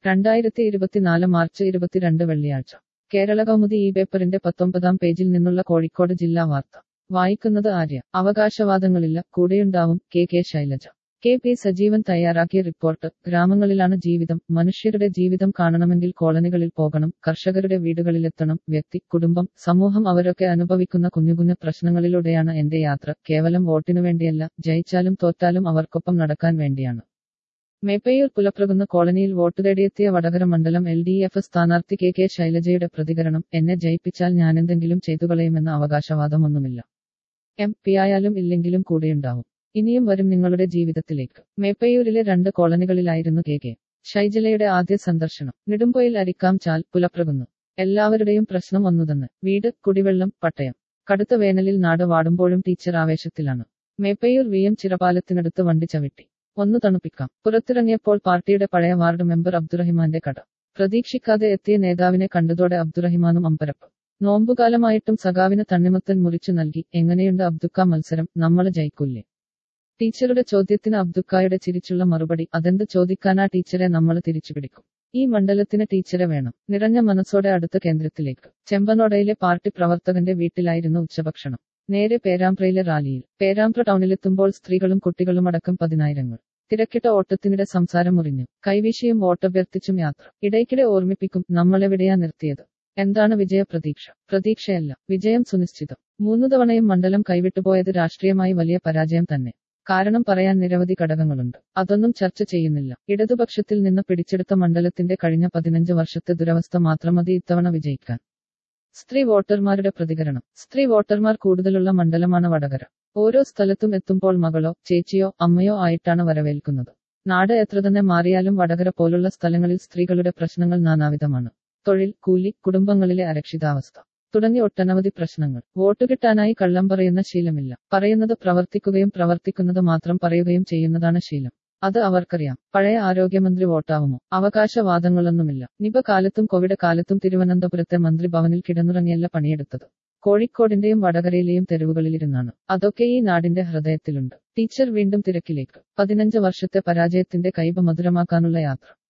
രണ്ടായിരത്തി ഇരുപത്തിനാല് മാർച്ച് ഇരുപത്തിരണ്ട് വെള്ളിയാഴ്ച കേരള കൗമുദി ഈ പേപ്പറിന്റെ പത്തൊമ്പതാം പേജിൽ നിന്നുള്ള കോഴിക്കോട് ജില്ലാ വാർത്ത വായിക്കുന്നത് ആര്യ അവകാശവാദങ്ങളില്ല കൂടെയുണ്ടാവും K K Shailaja K P Sajeevan തയ്യാറാക്കിയ റിപ്പോർട്ട് ഗ്രാമങ്ങളിലാണ് ജീവിതം മനുഷ്യരുടെ ജീവിതം കാണണമെങ്കിൽ കോളനികളിൽ പോകണം കർഷകരുടെ വീടുകളിലെത്തണം വ്യക്തി കുടുംബം സമൂഹം അവരൊക്കെ അനുഭവിക്കുന്ന കുഞ്ഞുകുഞ്ഞു പ്രശ്നങ്ങളിലൂടെയാണ് എന്റെ യാത്ര കേവലം വോട്ടിനു വേണ്ടിയല്ല ജയിച്ചാലും തോറ്റാലും അവർക്കൊപ്പം നടക്കാൻ വേണ്ടിയാണ് മേപ്പയൂർ പുലപ്രകുന്ന കോളനിയിൽ വോട്ട് തേടിയെത്തിയ വടകര മണ്ഡലം എൽ ഡി എഫ് സ്ഥാനാർത്ഥി കെ കെ ശൈലജയുടെ പ്രതികരണം എന്നെ ജയിപ്പിച്ചാൽ ഞാനെന്തെങ്കിലും ചെയ്തുകളയുമെന്ന അവകാശവാദമൊന്നുമില്ല എം പി ആയാലും ഇല്ലെങ്കിലും കൂടെയുണ്ടാവും ഇനിയും വരും നിങ്ങളുടെ ജീവിതത്തിലേക്ക് മേപ്പയൂരിലെ രണ്ട് കോളനികളിലായിരുന്നു കെ കെ ഷൈജലയുടെ ആദ്യ സന്ദർശനം നെടുമ്പൊയിൽ അരിക്കാം ചാൽ പുലപ്രകുന്നു എല്ലാവരുടെയും പ്രശ്നം ഒന്നുതന്നെ വീട് കുടിവെള്ളം പട്ടയം കടുത്ത വേനലിൽ നാട് വാടുമ്പോഴും ടീച്ചർ ആവേശത്തിലാണ് മേപ്പയൂർ വി എം ചിറപാലത്തിനടുത്ത് വണ്ടി ചവിട്ടി ഒന്ന് തണുപ്പിക്കാം പുറത്തിറങ്ങിയപ്പോൾ പാർട്ടിയുടെ പഴയ വാർഡ് മെമ്പർ അബ്ദുറഹിമാന്റെ കട പ്രതീക്ഷിക്കാതെ എത്തിയ നേതാവിനെ കണ്ടതോടെ അബ്ദുറഹിമാനും അമ്പരപ്പ് നോമ്പുകാലമായിട്ടും സഖാവിന് തണ്ണിമത്തൻ മുറിച്ചു നൽകി എങ്ങനെയുണ്ട് അബ്ദുക്ക മത്സരം നമ്മള് ജയിക്കൂലേ ടീച്ചറുടെ ചോദ്യത്തിന് അബ്ദുക്കായുടെ ചിരിച്ചുള്ള മറുപടി അതെന്ത് ചോദിക്കാനാ ടീച്ചറെ നമ്മൾ തിരിച്ചുപിടിക്കും ഈ മണ്ഡലത്തിന് ടീച്ചറെ വേണം നിറഞ്ഞ മനസ്സോടെ അടുത്ത കേന്ദ്രത്തിലേക്ക് ചെമ്പനോടയിലെ പാർട്ടി പ്രവർത്തകന്റെ വീട്ടിലായിരുന്നു ഉച്ചഭക്ഷണം നേരെ പേരാമ്പ്രയിലെ റാലിയിൽ പേരാമ്പ്ര ടൗണിലെത്തുമ്പോൾ സ്ത്രീകളും കുട്ടികളും അടക്കം പതിനായിരങ്ങൾ തിരക്കിട്ട ഓട്ടത്തിനിടെ സംസാരം മുറിഞ്ഞു കൈവീശിയും വോട്ടഭ്യർത്ഥിച്ചും യാത്ര ഇടയ്ക്കിടെ ഓർമ്മിപ്പിക്കും നമ്മളെവിടെയാ നിർത്തിയത് എന്താണ് വിജയ പ്രതീക്ഷ പ്രതീക്ഷയല്ല വിജയം സുനിശ്ചിതം മൂന്നു തവണയും മണ്ഡലം കൈവിട്ടുപോയത് രാഷ്ട്രീയമായി വലിയ പരാജയം തന്നെ കാരണം പറയാൻ നിരവധി ഘടകങ്ങളുണ്ട് അതൊന്നും ചർച്ച ചെയ്യുന്നില്ല ഇടതുപക്ഷത്തിൽ നിന്ന് പിടിച്ചെടുത്ത മണ്ഡലത്തിന്റെ കഴിഞ്ഞ പതിനഞ്ച് വർഷത്തെ ദുരവസ്ഥ മാത്രം മതി ഇത്തവണ വിജയിക്കാൻ സ്ത്രീ വോട്ടർമാരുടെ പ്രതികരണം സ്ത്രീ വോട്ടർമാർ കൂടുതലുള്ള മണ്ഡലമാണ് വടകര ഓരോ സ്ഥലത്തും എത്തുമ്പോൾ മകളോ ചേച്ചിയോ അമ്മയോ ആയിട്ടാണ് വരവേൽക്കുന്നത് നാട് എത്ര തന്നെ മാറിയാലും വടകര പോലുള്ള സ്ഥലങ്ങളിൽ സ്ത്രീകളുടെ പ്രശ്നങ്ങൾ നാനാവിധമാണ് തൊഴിൽ കൂലി കുടുംബങ്ങളിലെ അരക്ഷിതാവസ്ഥ തുടങ്ങി ഒട്ടനവധി പ്രശ്നങ്ങൾ വോട്ട് കിട്ടാനായി കള്ളം പറയുന്ന ശീലമില്ല പറയുന്നത് പ്രവർത്തിക്കുകയും പ്രവർത്തിക്കുന്നത് മാത്രം പറയുകയും ചെയ്യുന്നതാണ് ശീലം അത് അവർക്കറിയാം പഴയ ആരോഗ്യമന്ത്രി വോട്ടാവുമോ അവകാശവാദങ്ങളൊന്നുമില്ല നിപ കാലത്തും കോവിഡ് കാലത്തും തിരുവനന്തപുരത്തെ മന്ത്രി ഭവനിൽ കിടന്നുറങ്ങിയല്ല പണിയെടുത്തത് കോഴിക്കോടിന്റെയും വടകരയിലെയും തെരുവുകളിലിരുന്നാണ് അതൊക്കെ ഈ നാടിന്റെ ഹൃദയത്തിലുണ്ട് ടീച്ചർ വീണ്ടും തിരക്കിലേക്ക് പതിനഞ്ച് വർഷത്തെ പരാജയത്തിന്റെ കൈബ മധുരമാക്കാനുള്ള യാത്ര